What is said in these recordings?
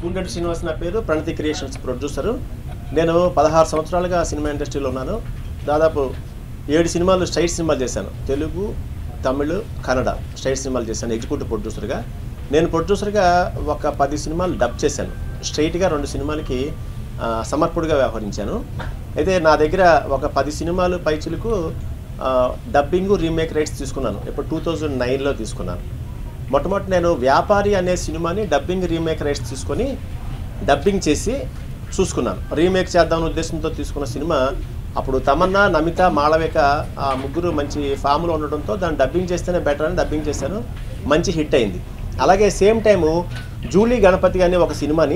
పూంగటి శ్రీనివాస్ నా పేరు ప్రణతి creations producer నేను పదహారు సంవత్సరాలుగా సినిమా ఇండస్ట్రీలో ఉన్నాను దాదాపు ఏడు సినిమాలు స్ట్రైట్ సినిమాలు చేశాను తెలుగు తమిళ్ కన్నడ స్ట్రైట్ సినిమాలు చేశాను ఎగ్జిక్యూటివ్ ప్రొడ్యూసర్గా నేను ప్రొడ్యూసర్గా ఒక పది సినిమాలు డబ్ చేశాను స్ట్రైట్గా రెండు సినిమాలకి ఆ, సమర్పుడిగా వ్యవహరించాను అయితే నా దగ్గర ఒక పది సినిమాలు పైచులకు డబ్బింగ్ రీమేక్ రైట్స్ తీసుకున్నాను ఇప్పుడు టూ థౌజండ్ నైన్లో తీసుకున్నాను మొట్టమొదటి నేను వ్యాపారి అనే సినిమాని డబ్బింగ్ రీమేక్ రైట్స్ తీసుకొని డబ్బింగ్ చేసి చూసుకున్నాను రీమేక్ చేద్దామనే ఉద్దేశంతో తీసుకున్న సినిమా అప్పుడు తమన్నా నమిత మాళవిక ఆ ముగ్గురు మంచి ఫామ్లో ఉండడంతో దాన్ని డబ్బింగ్ చేస్తేనే బెటర్ అని డబ్బింగ్ చేశాను మంచి హిట్ అయింది అలాగే సేమ్ టైము జూలీ గణపతి అనే ఒక సినిమాని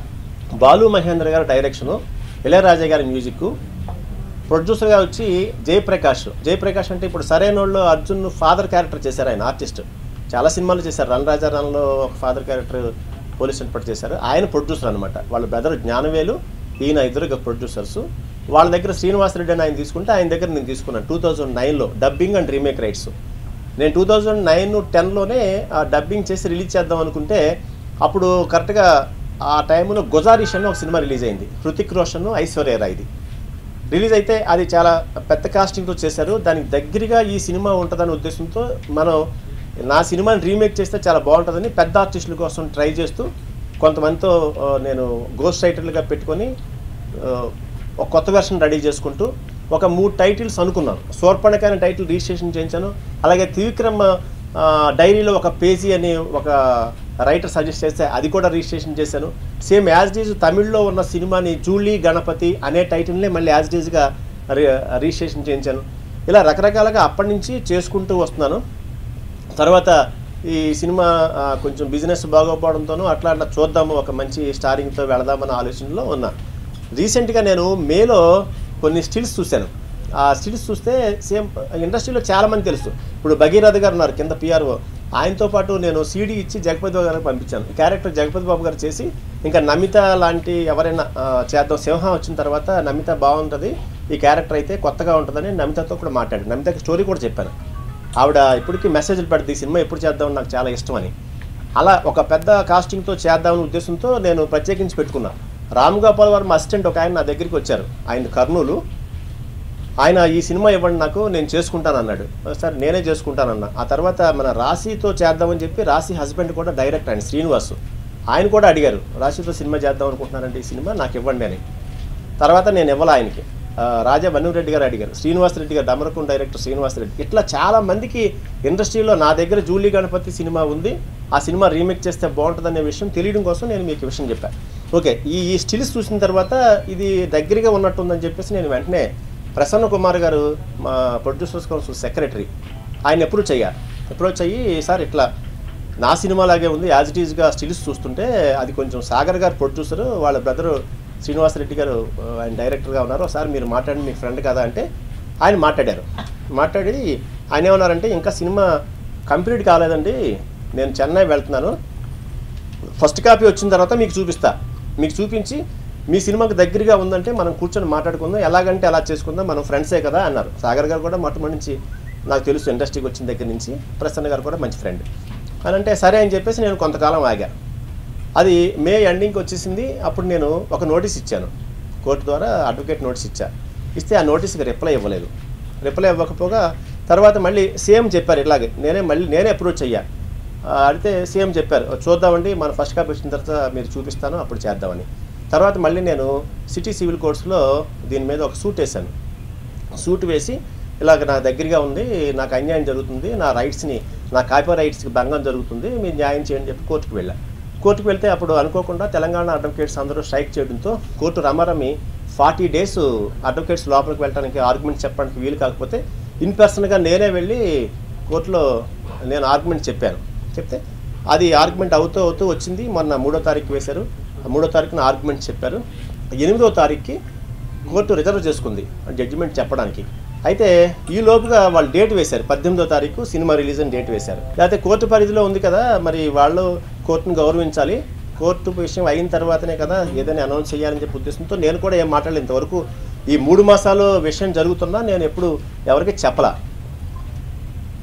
బాలు మహేంద్ర గారి డైరెక్షను ఇళయరాజా గారి మ్యూజిక్ ప్రొడ్యూసర్గా వచ్చి జయప్రకాష్ జయప్రకాష్ అంటే ఇప్పుడు సరైనోళ్ళు అర్జున్ ఫాదర్ క్యారెక్టర్ చేశారు ఆయన ఆర్టిస్ట్ చాలా సినిమాలు చేశారు రన్ రాజా రన్లో ఒక ఫాదర్ క్యారెక్టర్ పోలీస్ ఇన్స్పెక్టర్ చేశారు ఆయన ప్రొడ్యూసర్ అనమాట వాళ్ళ బ్రదర్ జ్ఞానవేలు ఈయన ఇద్దరు ప్రొడ్యూసర్స్ వాళ్ళ దగ్గర శ్రీనివాసరెడ్డి అని ఆయన తీసుకుంటే ఆయన దగ్గర నేను తీసుకున్నాను టూ థౌజండ్ నైన్లో డబ్బింగ్ అండ్ రీమేక్ రైట్స్ నేను టూ థౌజండ్ నైన్ టెన్లోనే డబ్బింగ్ చేసి రిలీజ్ చేద్దాం అనుకుంటే అప్పుడు కరెక్ట్గా ఆ టైంలో గుజారిష్ అని ఒక సినిమా రిలీజ్ అయింది హృతిక్ రోషన్ ఐశ్వర్య రాయ్ది రిలీజ్ అయితే అది చాలా పెద్ద కాస్టింగ్తో చేశారు దానికి దగ్గరగా ఈ సినిమా ఉంటుందనే ఉద్దేశంతో మనం నా సినిమాని రీమేక్ చేస్తే చాలా బాగుంటుందని పెద్ద ఆర్టిస్టుల కోసం ట్రై చేస్తూ కొంతమందితో ఆ, నేను గోస్ట్ రైటర్లుగా పెట్టుకొని ఆ, ఒక కొత్త వెర్షన్ రెడీ చేసుకుంటూ ఒక మూడు టైటిల్స్ అనుకున్నాను సోర్పణక అనే టైటిల్ రిజిస్ట్రేషన్ చేయించాను అలాగే త్రివిక్రమ్ ఆ, డైరీలో ఒక పేజీ అని ఒక రైటర్ సజెస్ట్ చేస్తే అది కూడా రిజిస్ట్రేషన్ చేశాను సేమ్ యాజ్ డీజ్ తమిళ్లో ఉన్న సినిమాని జూలీ గణపతి అనే టైటిల్నే మళ్ళీ యాజ్ డీజ్గా రిజిస్ట్రేషన్ చేయించాను ఇలా రకరకాలుగా అప్పటి నుంచి చేసుకుంటూ వస్తున్నాను తర్వాత ఈ సినిమా ఆ, కొంచెం బిజినెస్ బాగోపోవడంతోనూ అట్లా అట్లా చూద్దాము ఒక మంచి స్టారింగ్తో వెళదామన్న ఆలోచనలో ఉన్నా రీసెంట్గా నేను మేలో కొన్ని స్టిల్స్ చూశాను ఆ స్టిల్స్ చూస్తే సేమ్ ఇండస్ట్రీలో చాలామంది తెలుసు ఇప్పుడు భగీరథ గారు ఉన్నారు కింద పిఆర్ఓ ఆయనతో పాటు నేను సీడీ ఇచ్చి జగపతి బాబు గారికి పంపించాను ఈ క్యారెక్టర్ జగపతి బాబు గారు చేసి ఇంకా నమిత లాంటి ఎవరైనా ఆ, చేద్దాం సింహం వచ్చిన తర్వాత నమిత బాగుంటుంది ఈ క్యారెక్టర్ అయితే కొత్తగా ఉంటుందని నమితతో కూడా మాట్లాడాను నమితకి స్టోరీ కూడా చెప్పాను ఆవిడ ఇప్పటికీ మెసేజ్లు పెడుతుంది ఈ సినిమా ఎప్పుడు చేద్దామని నాకు చాలా ఇష్టం అని అలా ఒక పెద్ద కాస్టింగ్తో చేద్దామనే ఉద్దేశంతో నేను ప్రత్యేకించి పెట్టుకున్నా రామ్ గోపాల్ వర్మ అసిస్టెంట్ ఒక ఆయన నా దగ్గరికి వచ్చారు ఆయన కర్నూలు ఆయన ఈ సినిమా ఇవ్వండి నాకు నేను చేసుకుంటాను అన్నాడు సార్ నేనే చేసుకుంటానన్నా ఆ తర్వాత మన రాశితో చేద్దామని చెప్పి రాశి హస్బెండ్ కూడా డైరెక్ట్ ఆయన శ్రీనివాస్ ఆయన కూడా అడిగారు రాశితో సినిమా చేద్దాం అనుకుంటున్నారంటే ఈ సినిమా నాకు ఇవ్వండి అని తర్వాత నేను ఇవ్వాలి ఆయనకి ఆ, రాజా రెడ్డి గారు అడిగారు శ్రీనివాస్ రెడ్డి గారు డమరకం డైరెక్టర్ శ్రీనివాస్ రెడ్డి ఇట్లా చాలా మందికి ఇండస్ట్రీలో నా దగ్గర జూలీ గణపతి సినిమా ఉంది ఆ సినిమా రీమేక్ చేస్తే బాగుంటుందనే విషయం తెలియడం కోసం నేను మీకు ఈ విషయం చెప్పాను ఓకే ఈ ఈ స్టిల్స్ చూసిన తర్వాత ఇది దగ్గరగా ఉన్నట్టుందని చెప్పేసి నేను వెంటనే ప్రసన్న కుమార్ గారు మా ప్రొడ్యూసర్స్ కౌన్సిల్ సెక్రటరీ ఆయన అప్రోచ్ అయ్యారు అప్రోచ్ అయ్యి సార్ ఇట్లా నా సినిమా లాగే ఉంది యాజ్ ఇట్ ఈజ్గా స్టిల్స్ చూస్తుంటే అది కొంచెం సాగర్ గారు ప్రొడ్యూసరు వాళ్ళ బ్రదరు శ్రీనివాసరెడ్డి గారు ఆ, ఆయన డైరెక్టర్గా ఉన్నారు ఒకసారి మీరు మాట్లాడి మీ ఫ్రెండ్ కదా అంటే ఆయన మాట్లాడారు మాట్లాడి ఆయన ఏమన్నారంటే ఇంకా సినిమా కంప్లీట్ కాలేదండి నేను చెన్నై వెళ్తున్నాను ఫస్ట్ కాపీ వచ్చిన తర్వాత మీకు చూపిస్తా మీకు చూపించి మీ సినిమాకి దగ్గరగా ఉందంటే మనం కూర్చొని మాట్లాడుకుందాం ఎలాగంటే అలా చేసుకుందాం మనం ఫ్రెండ్సే కదా అన్నారు సాగర్ గారు కూడా మొట్టమొదటి నుంచి నాకు తెలుసు ఇండస్ట్రీకి వచ్చిన దగ్గర నుంచి ప్రసన్న గారు కూడా మంచి ఫ్రెండ్ అని అంటే సరే అని చెప్పేసి నేను కొంతకాలం ఆగా అది మే ఎండింగ్కి వచ్చేసింది అప్పుడు నేను ఒక నోటీస్ ఇచ్చాను కోర్టు ద్వారా అడ్వకేట్ నోటీస్ ఇచ్చా ఇస్తే ఆ నోటీస్కి రిప్లై ఇవ్వలేదు రిప్లై ఇవ్వకపోగా తర్వాత మళ్ళీ సేమ్ చెప్పారు ఇలాగే నేనే మళ్ళీ నేనే అప్రోచ్ అయ్యా ఆ, అడిగితే సేమ్ చెప్పారు చూద్దామండి మన ఫస్ట్ కాపీ వచ్చిన తర్వాత మీరు చూపిస్తాను అప్పుడు చేద్దామని తర్వాత మళ్ళీ నేను సిటీ సివిల్ కోర్ట్స్లో దీని మీద ఒక సూట్ వేశాను సూట్ వేసి ఇలాగ నా దగ్గరగా ఉంది నాకు అన్యాయం జరుగుతుంది నా రైట్స్ని నా కాపీ రైట్స్కి భంగం జరుగుతుంది మీరు న్యాయం చేయండి చెప్పి కోర్టుకు వెళ్ళా కోర్టుకు వెళ్తే అప్పుడు అనుకోకుండా తెలంగాణ అడ్వకేట్స్ అందరూ స్ట్రైక్ చేయడంతో కోర్టు రమారమి ఫార్టీ డేస్ అడ్వకేట్స్ లోపలికి వెళ్ళడానికి ఆర్గ్యుమెంట్ చెప్పడానికి వీలు కాకపోతే ఇన్ పర్సన్గా నేనే వెళ్ళి కోర్టులో నేను ఆర్గ్యుమెంట్ చెప్పాను చెప్తే అది ఆర్గ్యుమెంట్ అవుతూ అవుతూ వచ్చింది మొన్న మూడో తారీఖు వేశారు ఆ మూడో తారీఖున ఆర్గ్యుమెంట్ చెప్పారు ఎనిమిదో తారీఖుకి కోర్టు రిజర్వ్ చేసుకుంది జడ్జిమెంట్ చెప్పడానికి అయితే ఈ లోపుగా వాళ్ళు డేట్ వేశారు పద్దెనిమిదో తారీఖు సినిమా రిలీజ్ అని డేట్ వేశారు లేకపోతే కోర్టు పరిధిలో ఉంది కదా మరి వాళ్ళు కోర్టును గౌరవించాలి కోర్టు విషయం అయిన తర్వాతనే కదా ఏదైనా అనౌన్స్ చేయాలని చెప్పి ఉద్దేశంతో నేను కూడా ఏం మాట్లాడలేదు ఇంతవరకు ఈ మూడు మాసాలు విషయం జరుగుతున్నా నేను ఎప్పుడు ఎవరికి చెప్పలా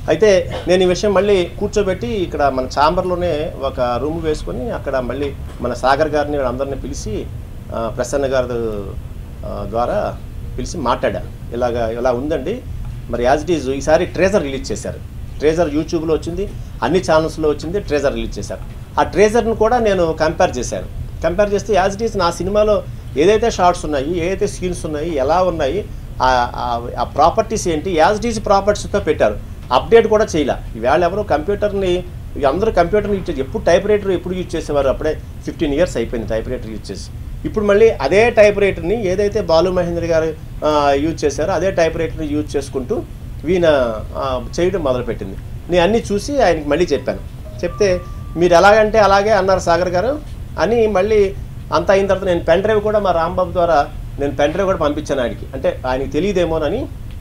అయితే నేను ఈ విషయం మళ్ళీ కూర్చోబెట్టి ఇక్కడ మన ఛాంబర్లోనే ఒక రూమ్ వేసుకొని అక్కడ మళ్ళీ మన సాగర్ గారిని అందరిని పిలిచి ఆ, ప్రసన్న గారి ఆ, ద్వారా పిలిచి మాట్లాడా ఇలాగా ఇలా ఉందండి మరి యాజ్ ఇట్ ఈజ్ ఈసారి ట్రేజర్ రిలీజ్ చేశారు ట్రేజర్ యూట్యూబ్లో వచ్చింది అన్ని ఛానల్స్లో వచ్చింది ట్రేజర్ రిలీజ్ చేశారు ఆ ట్రేజర్ను కూడా నేను కంపేర్ చేశాను కంపేర్ చేస్తే యాజ్ ఇట్ ఈజ్ నా సినిమాలో ఏదైతే షార్ట్స్ ఉన్నాయి ఏదైతే సీన్స్ ఉన్నాయి ఎలా ఉన్నాయి ఆ- ఆ- ఆ ప్రాపర్టీస్ ఏంటి యాజ్ ఇట్ ఈజ్ ప్రాపర్టీస్తో పెట్టారు అప్డేట్ కూడా చేయలే ఈవేళ ఎవరు కంప్యూటర్ని అందరూ కంప్యూటర్ని యూజ్ చేసి ఎప్పుడు టైప్ రైటర్ ఎప్పుడు యూజ్ చేసేవారు అప్పుడే ఫిఫ్టీన్ ఇయర్స్ అయిపోయింది టైప్ రైటర్ యూజ్ చేసి ఇప్పుడు మళ్ళీ అదే టైప్ రైటర్ని ఏదైతే బాలు మహేంద్ర గారు ఆ, యూజ్ చేశారో అదే టైప్ రైటర్ని యూజ్ చేసుకుంటూ వీణ ఆ, చేయడం మొదలుపెట్టింది నేను అన్నీ చూసి ఆయనకి మళ్ళీ చెప్పాను చెప్తే మీరు ఎలాగంటే అలాగే అన్నారు సాగర్ గారు అని మళ్ళీ అంత అయిన తర్వాత నేను పెన్ డ్రైవ్ కూడా మా రాంబాబు ద్వారా నేను పెన్ డ్రైవ్ కూడా పంపించాను ఆయనకి అంటే ఆయనకి తెలియదేమోనని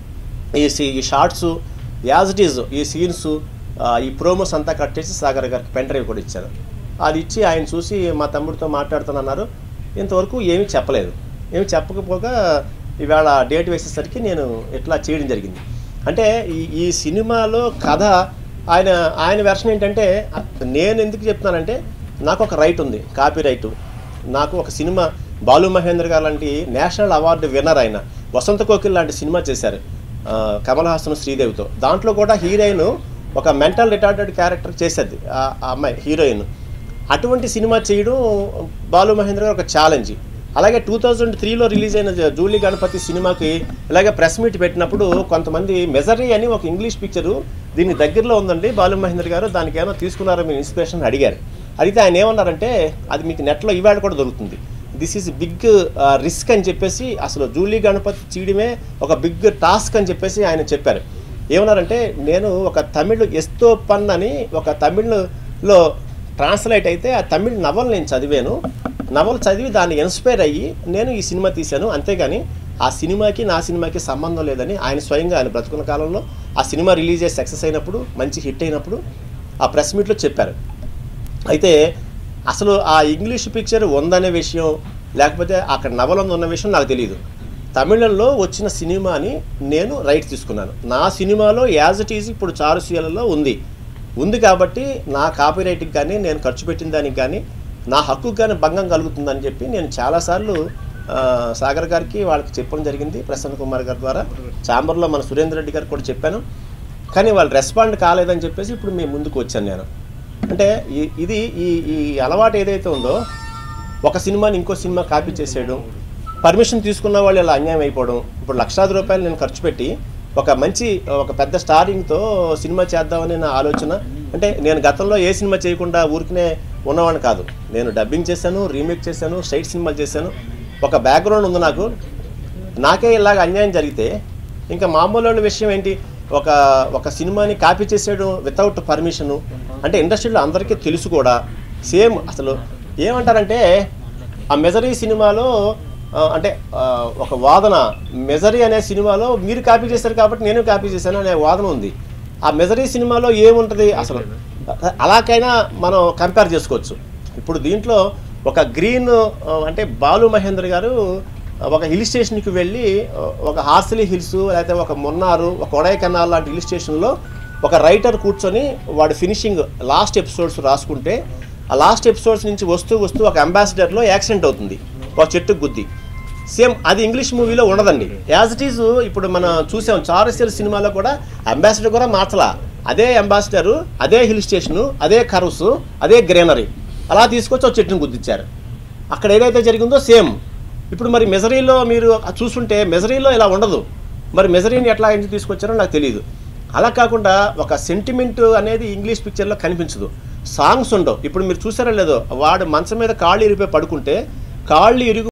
ఈ సి- ఈ షార్ట్స్ యాజ్ ఇట్ ఈజ్ ఈ సీన్స్ ఈ ప్రోమోస్ అంతా కట్ చేసి సాగర్ గారికి పెన్ డ్రైవ్ కూడా ఇచ్చాను అది ఇచ్చి ఆయన చూసి మా తమ్ముడితో మాట్లాడుతానన్నారు ఇంతవరకు ఏమీ చెప్పలేదు ఏమి చెప్పకపోగా ఇవాళ డేట్ వేసేసరికి నేను ఇట్లా చేయడం జరిగింది అంటే ఈ ఈ సినిమాలో కథ ఆయన ఆయన వెర్షన్ ఏంటంటే నేను ఎందుకు చెప్తున్నానంటే నాకు ఒక రైట్ ఉంది కాపీ రైటు నాకు ఒక సినిమా బాలు మహేంద్ర గారు లాంటి నేషనల్ అవార్డు విన్నర్ ఆయన వసంత కోకిల్ లాంటి సినిమా చేశారు ఆ, కమల్ హాసన్ శ్రీదేవితో దాంట్లో కూడా హీరోయిన్ ఒక మెంటల్ రిటార్డెడ్ క్యారెక్టర్ చేసేది ఆ ఆ అమ్మాయి హీరోయిన్ అటువంటి సినిమా చేయడం బాలు మహేంద్ర గారు ఒక ఛాలెంజ్ అలాగే టూ థౌజండ్ త్రీలో రిలీజ్ అయిన జ- జూలీ గణపతి సినిమాకి ఇలాగే ప్రెస్ మీట్ పెట్టినప్పుడు కొంతమంది మెజరీ అని ఒక ఇంగ్లీష్ పిక్చరు దీని దగ్గరలో ఉందండి బాలు మహేంద్ర గారు దానికి ఏమైనా తీసుకున్నారో మీరు ఇన్స్పిరేషన్ అని అడిగారు అడిగితే ఆయన ఏమన్నారంటే అది మీకు నెట్లో ఇవాళ కూడా దొరుకుతుంది దిస్ ఈజ్ బిగ్ రిస్క్ అని చెప్పేసి అసలు జూలీ గణపతి చేయడమే ఒక బిగ్ టాస్క్ అని చెప్పేసి ఆయన చెప్పారు ఏమన్నారంటే నేను ఒక తమిళ్ ఎస్తో పన్ అని ఒక తమిళ్లో ట్రాన్స్లేట్ అయితే ఆ తమిళ్ నవల్ నేను చదివాను నవల్ చదివి దాన్ని ఇన్స్పైర్ అయ్యి నేను ఈ సినిమా తీశాను అంతేగాని ఆ సినిమాకి నా సినిమాకి సంబంధం లేదని ఆయన స్వయంగా ఆయన బ్రతుకున్న కాలంలో ఆ సినిమా రిలీజ్ అయ్యి సక్సెస్ అయినప్పుడు మంచి హిట్ అయినప్పుడు ఆ ప్రెస్ మీట్లో చెప్పారు అయితే అసలు ఆ ఇంగ్లీష్ పిక్చర్ ఉందనే విషయం లేకపోతే అక్కడ నవల ఉందన్న విషయం నాకు తెలియదు తమిళంలో వచ్చిన సినిమాని నేను రైట్ తీసుకున్నాను నా సినిమాలో యాజ్ ఇట్ ఈజ్ ఇప్పుడు చారుసీలలో ఉంది ఉంది కాబట్టి నా కాపీ రైట్కి కానీ నేను ఖర్చు పెట్టిన దానికి కానీ నా హక్కుకు కానీ భంగం కలుగుతుందని చెప్పి నేను చాలాసార్లు ఆ, సాగర్ గారికి వాళ్ళకి చెప్పడం జరిగింది ప్రసన్న కుమార్ గారి ద్వారా ఛాంబర్లో మన సురేందర్ రెడ్డి గారికి కూడా చెప్పాను కానీ వాళ్ళు రెస్పాండ్ కాలేదని చెప్పేసి ఇప్పుడు మేము ముందుకు వచ్చాను నేను అంటే ఈ- ఇది ఈ ఈ అలవాటు ఏదైతే ఉందో ఒక సినిమాని ఇంకో సినిమా కాపీ చేసేయడం పర్మిషన్ తీసుకున్న వాళ్ళు ఇలా అన్యాయం అయిపోవడం ఇప్పుడు లక్షలాది రూపాయలు నేను ఖర్చు పెట్టి ఒక మంచి ఒక పెద్ద స్టారింగ్తో సినిమా చేద్దామని నా ఆలోచన అంటే నేను గతంలో ఏ సినిమా చేయకుండా ఊరికనే ఉన్నవాడిని కాదు నేను డబ్బింగ్ చేశాను రీమేక్ చేశాను స్ట్రైట్ సినిమాలు చేశాను ఒక బ్యాక్గ్రౌండ్ ఉంది నాకు నాకే ఇలాగ అన్యాయం జరిగితే ఇంకా మామూలు వాళ్ళ విషయం ఏంటి ఒక ఒక సినిమాని కాపీ చేసేయడం వితౌట్ పర్మిషను అంటే ఇండస్ట్రీలో అందరికీ తెలుసు కూడా సేమ్ అసలు ఏమంటారంటే ఆ మెజరీ సినిమాలో ఆ, అంటే ఆ, ఒక వాదన మెజరీ అనే సినిమాలో మీరు కాపీ చేశారు కాబట్టి నేను కాపీ చేశాను అనే వాదన ఉంది ఆ మెజరీ సినిమాలో ఏముంటుంది అసలు అలాగైనా మనం కంపేర్ చేసుకోవచ్చు ఇప్పుడు దీంట్లో ఒక గ్రీన్ ఆ, అంటే బాలు మహేంద్ర గారు ఒక హిల్ స్టేషన్కి వెళ్ళి ఆ, ఒక హార్సిలీ హిల్స్ లేకపోతే ఒక మొన్నారు ఒక కొడైకెనాల్ లాంటి హిల్ స్టేషన్లో ఒక రైటర్ కూర్చొని వాడు ఫినిషింగ్ లాస్ట్ ఎపిసోడ్స్ రాసుకుంటే ఆ లాస్ట్ ఎపిసోడ్స్ నుంచి వస్తూ వస్తూ ఒక అంబాసిడర్లో యాక్సిడెంట్ అవుతుంది ఒక చెట్టుకు గుద్ది సేమ్ అది ఇంగ్లీష్ మూవీలో ఉండదండి యాజ్ ఇట్ ఈజ్ ఇప్పుడు మనం చూసాం చారసియల్ సినిమాలో కూడా అంబాసిడర్ కూడా మార్చలా అదే అంబాసిడర్ అదే హిల్ స్టేషను అదే కర్వ్స్ అదే గ్రీనరీ అలా తీసుకొచ్చి ఒక చెట్టును గుద్దిచ్చారు అక్కడ ఏదైతే జరిగిందో సేమ్ ఇప్పుడు మరి మెజరీలో మీరు చూసుంటే మెజరీలో ఇలా ఉండదు మరి మెజరీని ఎట్లా ఎందుకు తీసుకొచ్చారో నాకు తెలియదు అలా కాకుండా ఒక సెంటిమెంట్ అనేది ఇంగ్లీష్ పిక్చర్లో కనిపించదు సాంగ్స్ ఉండవు ఇప్పుడు మీరు చూసారో లేదో వాడు మంచం మీద కాళ్ళు ఇరిపోయి పడుకుంటే కాళ్ళు ఇరుగు